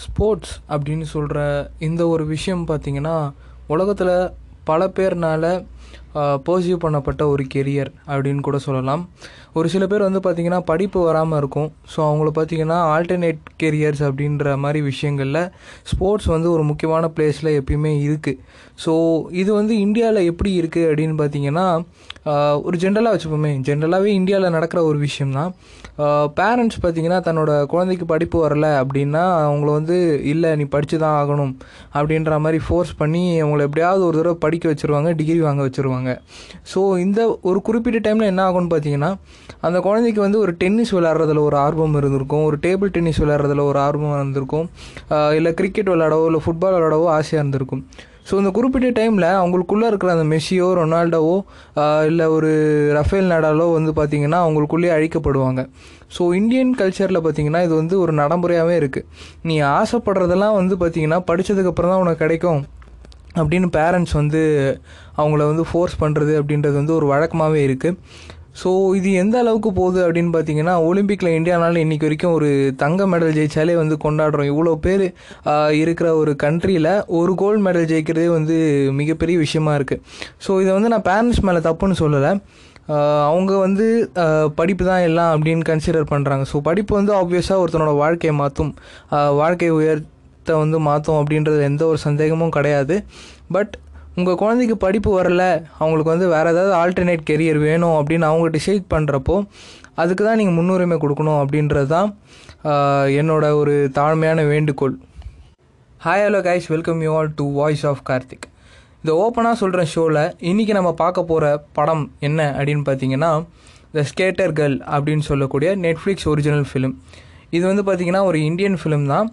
sports அப்படின்னு சொல்கிற இந்த ஒரு விஷயம் பார்த்திங்கன்னா உலகத்தில் பல பேர்னால பர்சியூ பண்ணப்பட்ட ஒரு கெரியர் அப்படின்னு கூட சொல்லலாம் ஒரு சில பேர் வந்து பார்த்திங்கன்னா படிப்பு வராமல் இருக்கும் ஸோ அவங்கள பார்த்திங்கன்னா ஆல்டர்னேட் கெரியர்ஸ் அப்படின்ற மாதிரி விஷயங்களில் ஸ்போர்ட்ஸ் வந்து ஒரு முக்கியமான பிளேஸில் எப்பயுமே இருக்குது ஸோ இது வந்து இந்தியாவில் எப்படி இருக்குது அப்படின்னு பார்த்தீங்கன்னா ஆஹ், ஒரு ஜென்ரலாக வச்சுப்போமே ஜென்ரலாகவே இந்தியாவில் நடக்கிற ஒரு விஷயம்தான் பேரண்ட்ஸ் பார்த்தீங்கன்னா தன்னோட குழந்தைக்கு படிப்பு வரல அப்படின்னா அவங்கள வந்து இல்லை நீ படித்து தான் ஆகணும் அப்படின்ற மாதிரி ஃபோர்ஸ் பண்ணி அவங்கள எப்படியாவது ஒரு தடவை படிக்க வச்சுருவாங்க டிகிரி வாங்க வச்சுருவாங்க ஸோ இந்த ஒரு குறிப்பிட்ட டைமில் என்ன ஆகும்னு பார்த்தீங்கன்னா அந்த குழந்தைக்கு வந்து ஒரு டென்னிஸ் விளையாடுறதுல ஒரு ஆர்வம் இருந்திருக்கும் ஒரு டேபிள் டென்னிஸ் விளையாடுறதுல ஒரு ஆர்வம் இருந்திருக்கும் இல்லை கிரிக்கெட் விளையாடவோ இல்லை ஃபுட்பால் விளையாடவோ ஆசையாக இருந்திருக்கும் ஸோ இந்த குறிப்பிட்ட டைமில் அவங்களுக்குள்ளே இருக்கிற அந்த மெஸ்ஸியோ ரொனால்டோவோ இல்லை ஒரு ரஃபேல் நடாலோ வந்து பார்த்திங்கன்னா அவங்களுக்குள்ளேயே அழிக்கப்படுவாங்க ஸோ இந்தியன் கல்ச்சரில் பார்த்திங்கன்னா இது வந்து ஒரு நடைமுறையாகவே இருக்குது நீ ஆசைப்படுறதெல்லாம் வந்து பார்த்திங்கன்னா படித்ததுக்கப்புறம் தான் உனக்கு கிடைக்கும் அப்படின்னு பேரண்ட்ஸ் வந்து அவங்கள வந்து ஃபோர்ஸ் பண்ணுறது அப்படின்றது வந்து ஒரு வழக்கமாகவே இருக்குது ஸோ இது எந்த அளவுக்கு போகுது அப்படின்னு பார்த்தீங்கன்னா ஒலிம்பிக்கில் இந்தியானால இன்னைக்கு வரைக்கும் ஒரு தங்க மெடல் ஜெயிச்சாலே வந்து கொண்டாடுறோம் இவ்வளோ பேர் இருக்கிற ஒரு கண்ட்ரியில் ஒரு கோல்டு மெடல் ஜெயிக்கிறதே வந்து மிகப்பெரிய விஷயமா இருக்குது ஸோ இதை வந்து நான் பேரண்ட்ஸ் மேலே தப்புன்னு சொல்லலை ஆஹ் அவங்க வந்து ஆஹ் படிப்பு தான் எல்லாம் அப்படின்னு கன்சிடர் பண்ணுறாங்க ஸோ படிப்பு வந்து ஆப்வியஸாக ஒருத்தனோட வாழ்க்கையை மாற்றும் வாழ்க்கை உயர்த்த வந்து மாற்றும் அப்படின்றது எந்த ஒரு சந்தேகமும் கிடையாது பட் உங்கள் குழந்தைக்கு படிப்பு வரல அவங்களுக்கு வந்து வேறு ஏதாவது ஆல்டர்னேட் கெரியர் வேணும் அப்படின்னு அவங்க டிசைட் பண்ணுறப்போ அதுக்கு தான் நீங்கள் முன்னுரிமை கொடுக்கணும் அப்படின்றது தான் ஆஹ் என்னோட ஒரு தாழ்மையான வேண்டுகோள் hi hello guys welcome you all to voice of Karthik இந்த ஓப்பனாக சொல்கிற ஷோவில் இன்றைக்கி நம்ம பார்க்க போகிற படம் என்ன அப்படின்னு பார்த்தீங்கன்னா த ஸ்கேட்டர் கேர்ள் அப்படின்னு சொல்லக்கூடிய நெட்ஃப்ளிக்ஸ் ஒரிஜினல் ஃபிலிம் இது வந்து பார்த்திங்கன்னா ஒரு இந்தியன் ஃபிலிம் தான்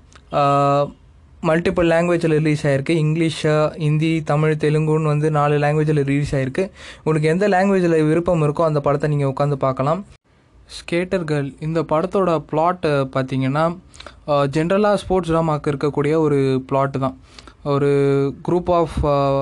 மல்டிபிள் லாங்குவேஜில் ரிலீஸ் ஆகிருக்கு இங்கிலீஷ் ஹிந்தி தமிழ் தெலுங்குன்னு வந்து நாலு லாங்குவேஜில் ரிலீஸ் ஆகிருக்கு உங்களுக்கு எந்த லாங்குவேஜில் விருப்பம் இருக்கோ அந்த படத்தை நீங்கள் உட்காந்து பார்க்கலாம் ஸ்கேட்டர் கேர்ள் இந்த படத்தோட பிளாட் பார்த்தீங்கன்னா ஜென்ரலாக ஸ்போர்ட்ஸ் ட்ராமாக்கு இருக்கக்கூடிய ஒரு பிளாட் தான் ஒரு குரூப் ஆஃப்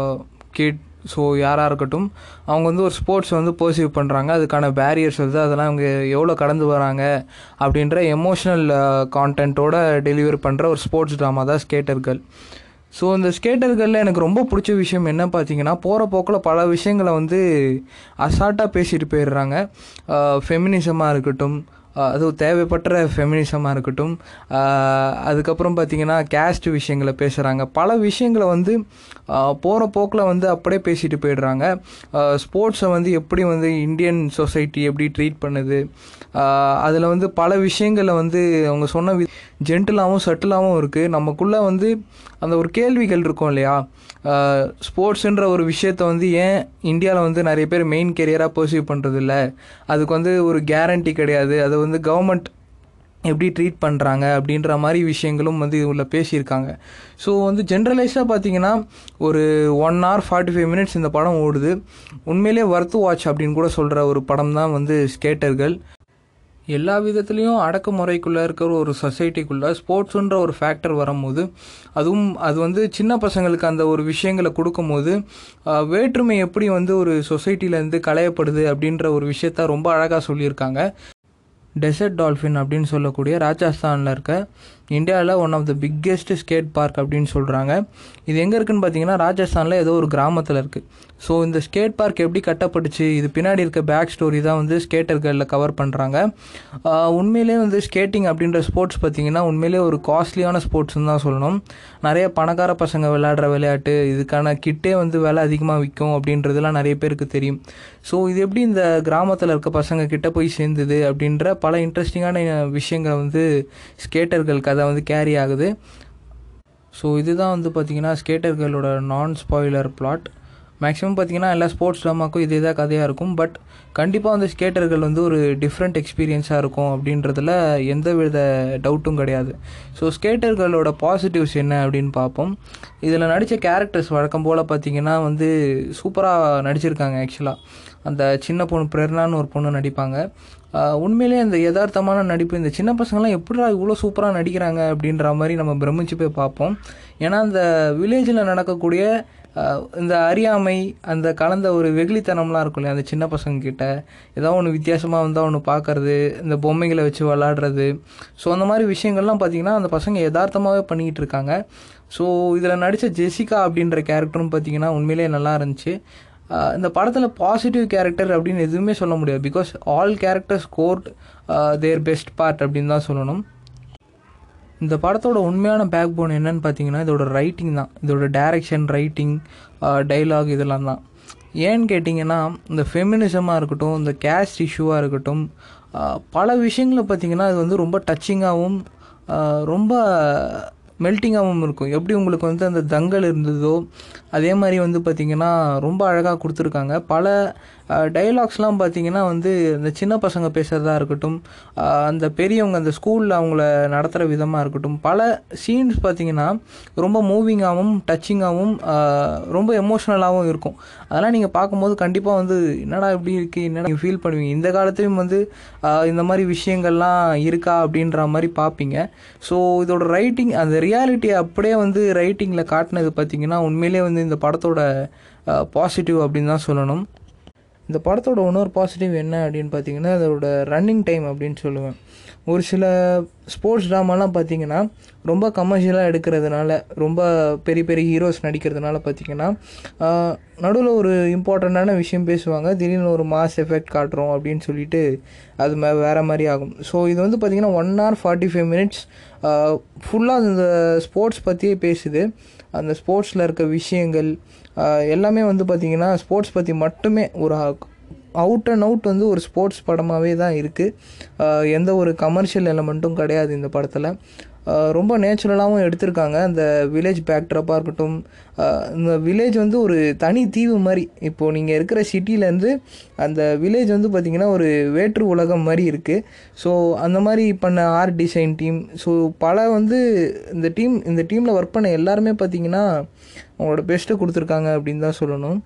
கிட் ஸோ யாராக இருக்கட்டும் அவங்க வந்து ஒரு ஸ்போர்ட்ஸ் வந்து பர்சீவ் பண்ணுறாங்க அதுக்கான பேரியர்ஸ் வந்து அதெல்லாம் அவங்க எவ்வளோ கடந்து வராங்க அப்படின்ற எமோஷ்னல் கான்டென்ட்டோட டெலிவர் பண்ணுற ஒரு ஸ்போர்ட்ஸ் ட்ராமா தான் ஸ்கேட்டர் கேர்ள் ஸோ இந்த ஸ்கேட்டர்களில் எனக்கு ரொம்ப பிடிச்ச விஷயம் என்ன பார்த்தீங்கன்னா போகிற போக்கில் பல விஷயங்களை வந்து அசால்ட்டாக பேசிட்டு போயிடுறாங்க ஃபெமினிசமாக இருக்கட்டும் ஆஹ் அதுவும் தேவைப்பட்ட ஃபெமினிசமாக இருக்கட்டும் ஆஹ் அதுக்கப்புறம் பார்த்தீங்கன்னா கேஸ்ட் விஷயங்களை பேசுகிறாங்க பல விஷயங்களை வந்து போகிற போக்கில் வந்து அப்படியே பேசிட்டு போயிடுறாங்க ஸ்போர்ட்ஸை வந்து எப்படி வந்து இந்தியன் சொசைட்டி எப்படி ட்ரீட் பண்ணுது அதில் வந்து பல விஷயங்களை வந்து அவங்க சொன்ன வி ஜென்டிலாகவும் சட்டிலாகவும் இருக்குது நமக்குள்ளே வந்து அந்த ஒரு கேள்விகள் இருக்கும் இல்லையா ஸ்போர்ட்ஸுன்ற ஒரு விஷயத்த வந்து ஏன் இந்தியாவில் வந்து நிறைய பேர் மெயின் கெரியராக பர்சீவ் பண்ணுறது இல்லை அதுக்கு வந்து ஒரு கேரண்டி கிடையாது அதை வந்து கவர்மெண்ட் எப்படி ட்ரீட் பண்ணுறாங்க அப்படின்ற மாதிரி விஷயங்களும் வந்து உள்ள பேசியிருக்காங்க ஸோ வந்து ஜென்ரலைஸாக பார்த்தீங்கன்னா ஒரு one hour forty five minutes இந்த படம் ஓடுது உண்மையிலே வர்த்து வாட்ச் அப்படின்னு கூட சொல்கிற ஒரு படம் தான் வந்து ஸ்கேட்டர்கள் எல்லா விதத்துலேயும் அடக்குமுறைக்குள்ளே இருக்கிற ஒரு சொசைட்டிக்குள்ளே ஸ்போர்ட்ஸுன்ற ஒரு ஃபேக்டர் வரும்போது அதுவும் அது வந்து சின்ன பசங்களுக்கு அந்த ஒரு விஷயங்களை கொடுக்கும்போது ஆஹ், வேற்றுமை எப்படி வந்து ஒரு சொசைட்டிலேருந்து களையப்படுது அப்படின்ற ஒரு விஷயத்த ரொம்ப அழகாக சொல்லியிருக்காங்க டெசர்ட் டால்ஃபின் அப்படின்னு சொல்லக்கூடிய ராஜஸ்தானில் இருக்க இந்தியாவில் one of the biggest skate park அப்படின்னு சொல்கிறாங்க இது எங்கே இருக்குன்னு பார்த்தீங்கன்னா ராஜஸ்தானில் ஏதோ ஒரு கிராமத்தில் இருக்குது ஸோ இந்த ஸ்கேட் பார்க் எப்படி கட்டப்பட்டுச்சு இது பின்னாடி இருக்க பேக் ஸ்டோரி தான் வந்து ஸ்கேட்டர்களில் கவர் பண்ணுறாங்க உண்மையிலே வந்து ஸ்கேட்டிங் அப்படின்ற ஸ்போர்ட்ஸ் பார்த்தீங்கன்னா உண்மையிலே ஒரு காஸ்ட்லியான ஸ்போர்ட்ஸ்னு தான் சொல்லணும் நிறைய பணக்கார பசங்க விளையாடுற விளையாட்டு இதுக்கான கிட்டே வந்து விலை அதிகமாக விற்கும் அப்படின்றதுலாம் நிறைய பேருக்கு தெரியும் ஸோ இது எப்படி இந்த கிராமத்தில் இருக்க பசங்க கிட்ட போய் சேர்ந்தது அப்படின்ற பல இன்ட்ரெஸ்டிங்கான விஷயங்களை வந்து ஸ்கேட்டர்கள் கதை வந்து கேரி ஆகுது ஸோ இதுதான் வந்து பார்த்திங்கன்னா ஸ்கேட்டர்களோட நான் ஸ்பாயிலர் பிளாட் மேக்ஸிமம் பார்த்தீங்கன்னா எல்லா ஸ்போர்ட்ஸ் ட்ராமாக்கும் இதே தான் கதையாக இருக்கும் பட் கண்டிப்பாக வந்து ஸ்கேட்டர்கள் வந்து ஒரு டிஃப்ரெண்ட் எக்ஸ்பீரியன்ஸாக இருக்கும் அப்படின்றதுல எந்த வித டவுட்டும் கிடையாது ஸோ ஸ்கேட்டர்களோட பாசிட்டிவ்ஸ் என்ன அப்படின்னு பார்ப்போம் இதில் நடித்த கேரக்டர்ஸ் வழக்கம் போல் பார்த்தீங்கன்னா வந்து சூப்பராக நடிச்சிருக்காங்க ஆக்சுவலாக அந்த சின்ன பொண்ணு பிரேரணான்னு ஒரு பொண்ணு நடிப்பாங்க ஆஹ் உண்மையிலே அந்த யதார்த்தமான நடிப்பு இந்த சின்ன பசங்களாம் எப்படிடா இவ்வளோ சூப்பராக நடிக்கிறாங்க அப்படின்ற மாதிரி நம்ம பிரமிச்சு போய் பார்ப்போம் ஏன்னா அந்த வில்லேஜில் நடக்கக்கூடிய ஆஹ் இந்த அறியாமை அந்த கலந்த ஒரு வெகுளித்தனம்லாம் இருக்கும் இல்லையா அந்த சின்ன பசங்க கிட்ட ஏதோ ஒன்று வித்தியாசமாக வந்தால் ஒன்று பார்க்கறது இந்த பொம்மைகளை வச்சு விளாடுறது ஸோ அந்த மாதிரி விஷயங்கள்லாம் பார்த்தீங்கன்னா அந்த பசங்க யதார்த்தமாகவே பண்ணிக்கிட்டு இருக்காங்க ஸோ இதில் நடித்த ஜெசிகா அப்படின்ற கேரக்டரும் பார்த்தீங்கன்னா உண்மையிலேயே நல்லா இருந்துச்சு ஆஹ் இந்த படத்தில் பாசிட்டிவ் கேரக்டர் அப்படின்னு எதுவுமே சொல்ல முடியாது because all characters got their best part அப்படின்னு தான் சொல்லணும் இந்த படத்தோட உண்மையான பேக் போன் என்னன்னு பார்த்தீங்கன்னா இதோட ரைட்டிங் தான் இதோட டைரக்ஷன் ரைட்டிங் டைலாக் இதெல்லாம் தான் ஏன்னு கேட்டிங்கன்னா இந்த ஃபெமினிசமாக இருக்கட்டும் இந்த கேஸ்ட் இஷ்யூவாக இருக்கட்டும் ஆஹ் பல விஷயங்களை பார்த்தீங்கன்னா அது வந்து ரொம்ப டச்சிங்காகவும் ரொம்ப மெல்ட்டிங்காகவும் இருக்கும் எப்படி உங்களுக்கு வந்து அந்த தங்கல் இருந்ததோ அதே மாதிரி வந்து பார்த்திங்கன்னா ரொம்ப அழகாக கொடுத்துருக்காங்க பல டைலாக்ஸ்லாம் பார்த்தீங்கன்னா வந்து இந்த சின்ன பசங்க பேசுகிறதா இருக்கட்டும் ஆஹ் அந்த பெரியவங்க அந்த ஸ்கூலில் அவங்கள நடத்துகிற விதமாக இருக்கட்டும் பல சீன்ஸ் பார்த்தீங்கன்னா ரொம்ப மூவிங்காகவும் டச்சிங்காகவும் ரொம்ப எமோஷ்னலாகவும் இருக்கும் அதெல்லாம் நீங்கள் பார்க்கும்போது கண்டிப்பாக வந்து என்னடா இப்படி இருக்குது என்னடா நீங்கள் ஃபீல் பண்ணுவீங்க இந்த காலத்துலேயும் வந்து ஆஹ் இந்த மாதிரி விஷயங்கள்லாம் இருக்கா அப்படின்ற மாதிரி பார்ப்பீங்க ஸோ இதோட ரைட்டிங் அந்த ரியாலிட்டி அப்படியே வந்து ரைட்டிங்கில் காட்டினது பார்த்தீங்கன்னா உண்மையிலே வந்து இந்த படத்தோட பாசிட்டிவ் அப்படின்னு தான் சொல்லணும் இந்த படத்தோட இன்னொரு பாசிட்டிவ் என்ன அப்படின்னு பார்த்தீங்கன்னா அதோட ரன்னிங் டைம் அப்படின்னு சொல்லுவேன் ஒரு சில ஸ்போர்ட்ஸ் ட்ராமாலாம் பார்த்தீங்கன்னா ரொம்ப கமர்ஷியலாக எடுக்கிறதுனால ரொம்ப பெரிய பெரிய ஹீரோஸ் நடிக்கிறதுனால பார்த்தீங்கன்னா நடுவில் ஒரு இம்பார்ட்டண்ட்டான விஷயம் பேசுவாங்க திடீர்னு ஒரு மாஸ் எஃபெக்ட் காட்டுறோம் அப்படின்னு சொல்லிட்டு அது மே வேறு மாதிரி ஆகும் ஸோ இது வந்து பார்த்திங்கன்னா one hour forty five minutes ஃபுல்லாக அந்த ஸ்போர்ட்ஸ் பற்றியே பேசுது அந்த ஸ்போர்ட்ஸில் இருக்க விஷயங்கள் ஆஹ் எல்லாமே வந்து பார்த்திங்கன்னா ஸ்போர்ட்ஸ் பற்றி மட்டுமே ஒரு அவுட் அண்ட் அவுட் வந்து ஒரு ஸ்போர்ட்ஸ் படமாகவே தான் இருக்குது எந்த ஒரு கமர்ஷியல் எலமெண்ட்டும் கிடையாது இந்த படத்தில் ரொம்ப நேச்சுரலாகவும் எடுத்திருக்காங்க அந்த வில்லேஜ் பேக்ட்ரப்பாக இருக்கட்டும் ஆஹ் இந்த வில்லேஜ் வந்து ஒரு தனி தீவு மாதிரி இப்போது நீங்கள் இருக்கிற சிட்டிலேருந்து அந்த வில்லேஜ் வந்து பார்த்திங்கன்னா ஒரு வேற்று உலகம் மாதிரி இருக்குது ஸோ அந்த மாதிரி பண்ண ஆர்ட் டிசைன் டீம் ஸோ பல வந்து இந்த டீம் இந்த டீமில் ஒர்க் பண்ண எல்லாருமே பார்த்திங்கன்னா அவங்களோட பெஸ்ட்டை கொடுத்துருக்காங்க அப்படின்னு தான் சொல்லணும்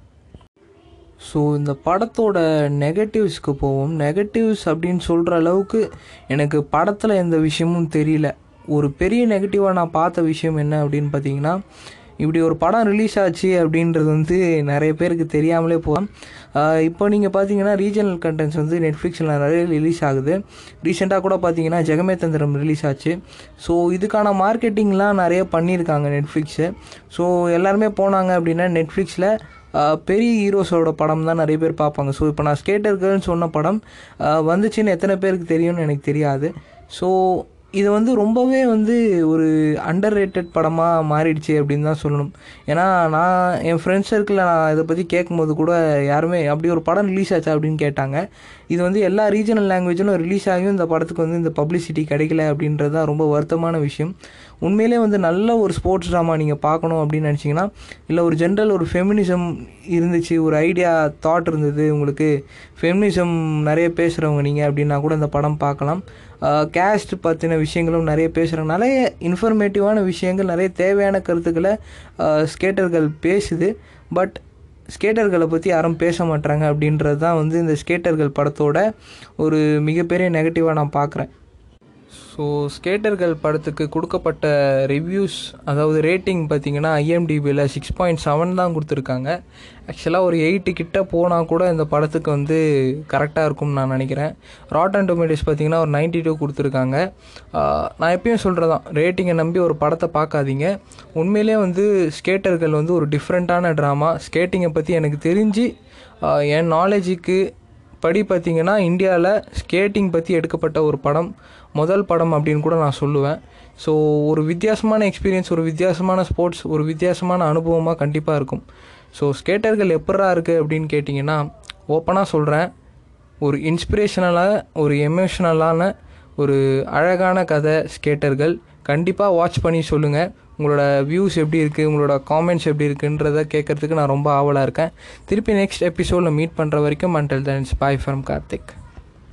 ஸோ இந்த படத்தோட நெகட்டிவ்ஸ்க்கு போவோம் நெகட்டிவ்ஸ் அப்படின்னு சொல்கிற அளவுக்கு எனக்கு படத்தில் எந்த விஷயமும் தெரியல ஒரு பெரிய நெகட்டிவாக நான் பார்த்த விஷயம் என்ன அப்படின்னு பார்த்தீங்கன்னா இப்படி ஒரு படம் ரிலீஸ் ஆச்சு அப்படின்றது வந்து நிறைய பேருக்கு தெரியாமலே போகலாம் இப்போ நீங்கள் பார்த்தீங்கன்னா ரீஜனல் கண்டென்ட்ஸ் வந்து நெட்ஃப்ளிக்ஸில் நிறைய ரிலீஸ் ஆகுது ரீசெண்டாக கூட பார்த்தீங்கன்னா ஜெகமே தந்திரம் ரிலீஸ் ஆச்சு ஸோ இதுக்கான மார்க்கெட்டிங்லாம் நிறைய பண்ணியிருக்காங்க நெட்ஃப்ளிக்ஸு ஸோ எல்லாருமே போனாங்க அப்படின்னா நெட்ஃப்ளிக்ஸில் ஆஹ் பெரிய ஹீரோஸோட படம் தான் நிறைய பேர் பார்ப்பாங்க ஸோ இப்போ நான் ஸ்கேட்டர்கள்னு சொன்ன படம் ஆஹ் வந்துச்சுன்னு எத்தனை பேருக்கு தெரியும்னு எனக்கு தெரியாது ஸோ இது வந்து ரொம்பவே வந்து ஒரு அண்டர் ரேட்டட் படமாக மாறிடுச்சு அப்படின்னு தான் சொல்லணும் ஏன்னா நான் என் ஃப்ரெண்ட்ஸ் சர்க்கிளில் நான் இதை பற்றி கேட்கும்போது கூட யாருமே அப்படி ஒரு படம் ரிலீஸ் ஆச்சா அப்படின்னு கேட்டாங்க இது வந்து எல்லா ரீஜனல் லாங்குவேஜிலும் ரிலீஸ் ஆகியும் இந்த படத்துக்கு வந்து இந்த பப்ளிசிட்டி கிடைக்கல அப்படின்றது தான் ரொம்ப வருத்தமான விஷயம் உண்மையிலே வந்து நல்ல ஒரு ஸ்போர்ட்ஸ் ட்ராமா நீங்கள் பார்க்கணும் அப்படின்னு நினச்சிங்கன்னா இல்லை ஒரு ஜென்ரல் ஒரு ஃபெமினிசம் இருந்துச்சு ஒரு ஐடியா தாட் இருந்தது உங்களுக்கு ஃபெமினிசம் நிறைய பேசுகிறவங்க நீங்கள் அப்படின்னா கூட இந்த படம் பார்க்கலாம் கேஸ்ட் பற்றின விஷயங்களும் நிறைய பேசுகிறாங்க நிறைய இன்ஃபர்மேட்டிவான விஷயங்கள் நிறைய தேவையான கருத்துக்களை ஸ்கேட்டர்கள் பேசுது பட் ஸ்கேட்டர்களை பற்றி யாரும் பேச மாட்டாங்க அப்படின்றது தான் வந்து இந்த ஸ்கேட்டர்கள் படத்தோட ஒரு மிகப்பெரிய நெகட்டிவாக நான் பார்க்குறேன் ஸோ ஸ்கேட்டர்கள் படத்துக்கு கொடுக்கப்பட்ட ரிவ்யூஸ் அதாவது ரேட்டிங் பார்த்தீங்கன்னா ஐஎம்டிபியில் சிக்ஸ் பாயிண்ட் செவன் தான் கொடுத்துருக்காங்க ஆக்சுவலாக ஒரு எயிட்டு கிட்ட போனால் கூட இந்த படத்துக்கு வந்து கரெக்டாக இருக்கும்னு நான் நினைக்கிறேன் ராட்டன் டொமேட்டோஸ் பார்த்தீங்கன்னா ஒரு நைன்டி டூ கொடுத்துருக்காங்க ஆஹ் நான் எப்பயும் சொல்கிறதான் ரேட்டிங்கை நம்பி ஒரு படத்தை பார்க்காதீங்க உண்மையிலே வந்து ஸ்கேட்டர்கள் வந்து ஒரு டிஃப்ரெண்ட்டான ட்ராமா ஸ்கேட்டிங்கை பற்றி எனக்கு தெரிஞ்சு ஆஹ் என் நாலேஜுக்கு படி பார்த்தீங்கன்னா இந்தியாவில் ஸ்கேட்டிங் பற்றி எடுக்கப்பட்ட ஒரு படம் முதல் படம் அப்படின்னு கூட நான் சொல்லுவேன் ஸோ ஒரு வித்தியாசமான எக்ஸ்பீரியன்ஸ் ஒரு வித்தியாசமான ஸ்போர்ட்ஸ் ஒரு வித்தியாசமான அனுபவமாக கண்டிப்பாக இருக்கும் ஸோ ஸ்கேட்டர்கள் எப்படா இருக்குது அப்படின்னு கேட்டிங்கன்னா ஓப்பனாக சொல்கிறேன் ஒரு இன்ஸ்பிரேஷனலாக ஒரு எமோஷ்னலான ஒரு அழகான கதை ஸ்கேட்டர்கள் கண்டிப்பாக வாட்ச் பண்ணி சொல்லுங்கள் உங்களோட வியூஸ் எப்படி இருக்குது உங்களோட காமெண்ட்ஸ் எப்படி இருக்குன்றத கேட்குறதுக்கு நான் ரொம்ப ஆவலாக இருக்கேன் திருப்பி நெக்ஸ்ட் எபிசோடில் மீட் பண்ணுற வரைக்கும் until then bye from Karthik